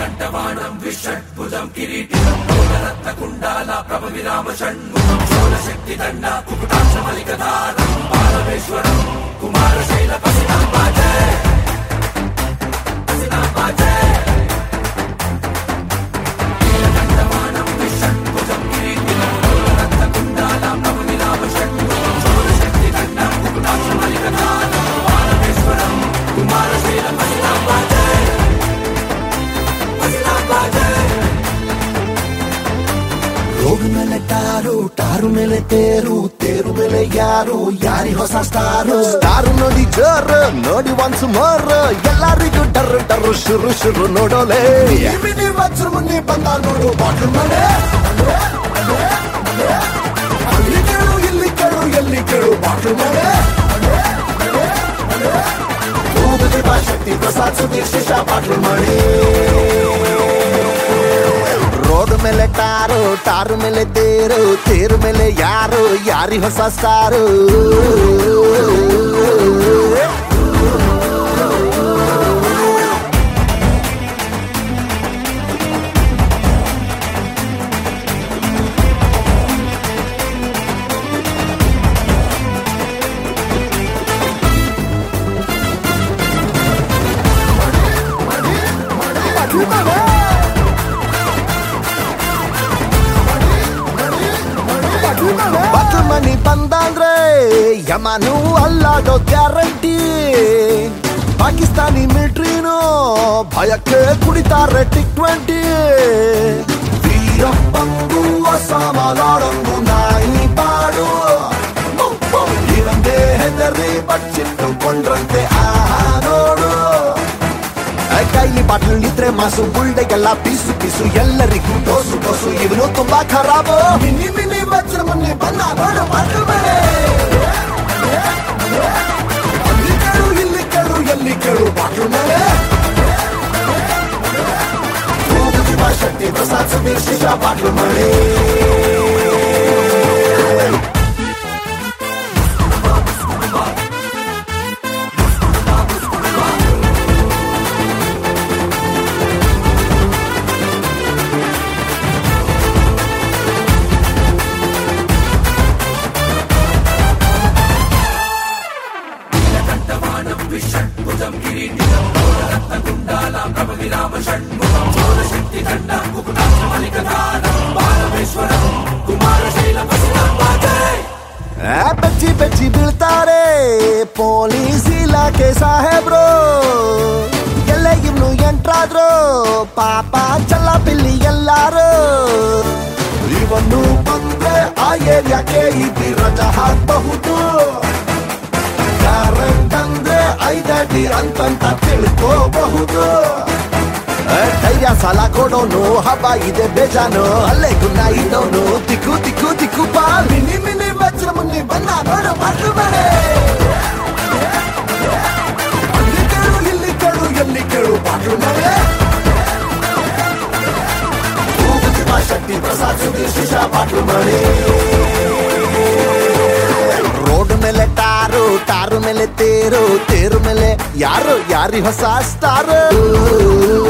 road ಮೇಲೆ tar tar ಮೇಲೆ ತೇರು ತೇರು ಮೇಲೆ ಯಾರು ಯಾರಿ ಹೊಸ ಸ್ಟಾರು ಸ್ಟಾರ್ ನೋಡಿ ಜೋರ್ ನೋಡಿ ಒನ್ಸ್ ಮೋರ್ ಎಲ್ಲರಿಗೂ ಡರ್ ಡರ್ ಶುರು ಶುರು ನೋಡೋಲೆ ಮಿನಿ ವಜ್ರ ಮುನ್ನಿ ಬಂದ ನೋಡು ಬಾಟ್ಲು ಮನೆ ಅಲ್ಲಿ ಕೇಳು ಇಲ್ಲಿ ಕೇಳು ಎಲ್ಲಿ ಕೇಳು ಬಾಟ್ಲು ಮನೆ ಭೂಗತಿ ಶಕ್ತಿ ಪ್ರಸಾದ್ ಸುಧೀರ್ ಶಿಶಾ ಬಾಟ್ಲು ಮಣಿ ರೋಡ್ ಮೇಲೆ ಟಾರು ಟಾರು ಮೇಲೆ ತೇರು ತೇರು ಮೇಲೆ ಯಾರು ಯಾರಿ ಹೊಸ ಸ್ಟಾರು ಬಟ್ಲು ಮನಿ ಬಂದಂದ್ರೆ ಯಮನು ಅಲ್ಲಾಡೋ ಗ್ಯಾರಂಟಿ ಪಾಕಿಸ್ತಾನಿ ಮಿಲಿಟ್ರಿನೂ ಭಯಕ್ಕೆ ಕುಡಿತಾರೆ ಟಿಕ್ ಟ್ವೆಂಟಿ ವೀರಪ್ಪಂಗೂ ಅಸಾಮಲಾಡಂಗೂ ನಾಯಿ ಪಾಡು ಇರಂದೇ ಹೆದರಿ ಬಚ್ಚಿಟ್ಟುಕೊಂಡ್ರಂತೆ ಆಹಾ ನೋಡು ಕೈಲಿ ಬಾಟ್ಲು ಇದ್ರೆ ಮಾಸು ಬುಲ್ಡೆಗೆಲ್ಲ ಪೀಸು ಪೀಸು ಎಲ್ಲರಿಗೂ ಡೋಸು ಡೋಸು ಇವನು ತುಂಬಾ ಖರಾಬು ಮಿನಿ ಮಿನಿ ವಜ್ರ ಮೊನ್ನೆ ಬಂದ ನೋಡು ಬಾಟ್ಲು ಮೇಲೆ ಅಲ್ಲಿ ಕೇಳು ಇಲ್ಲಿ ಕೇಳು ಎಲ್ಲಿ ಕೇಳು ಬಾಟ್ಲು ಮೇಲೆ ಭೂಪತಿ ಶಕ್ತಿ ಪ್ರಸಾದ್ ಸುಧೀರ್ ಶಿಶಾ ಬಾಟ್ಲು ಮಳೆ ಆ, ಬೆಚ್ಚಿ ಬೆಚ್ಚಿ ಬೀಳ್ತಾರೆ ಪೊಲೀಸ್ ಇಲಾಖೆ ಸಾಹೇಬ್ರು ಎಲ್ಲ ಇವ್ನು ಎಂಟ್ರಾದ್ರು ಪಾಪ ಚಲ್ಲ ಬಿಲ್ಲಿ ಎಲ್ಲಾರು ಇವನು ಬಂದ್ರೆ ಆ ಏರಿಯಾಕ್ಕೆ ಇದ್ದಿ ರಜಾ ಹಾಕಬಹುದು ಕರೆಂಟ್ ಅಂದ್ರೆ ಐದಡಿ ಅಂತಂತ ತಿಳ್ಕೋಬಹುದು ಆ, ಧೈರ್ಯ ಸಾಲ ಕೊಡೋನು ಹಬ್ಬ ಇದೆ ಬೇಜಾನು ಅಲ್ಲೇ ಗುನ್ನ ಇದ್ದವನು ತಿಕ್ಕು ತಿಕ್ಕು ತಿಕ್ಕು ಬಾ ಮಿನಿ ಮಿನಿ ವಜ್ರ ಮುನ್ನಿ ಬಂದ ನೋಡು ಮಾತು ಬೇರೆ ಅಲ್ಲಿ ಕೇಳು ಇಲ್ಲಿ ಕೇಳು ಎಲ್ಲಿ ಕೇಳು ಬಾಟ್ಲು ಮೇಲೆ ಭೂಪತಿ ಶಕ್ತಿ ಪ್ರಸಾದ್ ಸುಧೀರ್ ಶಿಶಾ ಬಾಟ್ಲು ಮಳೆ ರೋಡ್ ಮೇಲೆ ಟಾರು ಟಾರು ಮೇಲೆ ತೇರು ತೇರು ಮೇಲೆ ಯಾರು ಯಾರಿ ಹೊಸ ಸ್ಟಾರು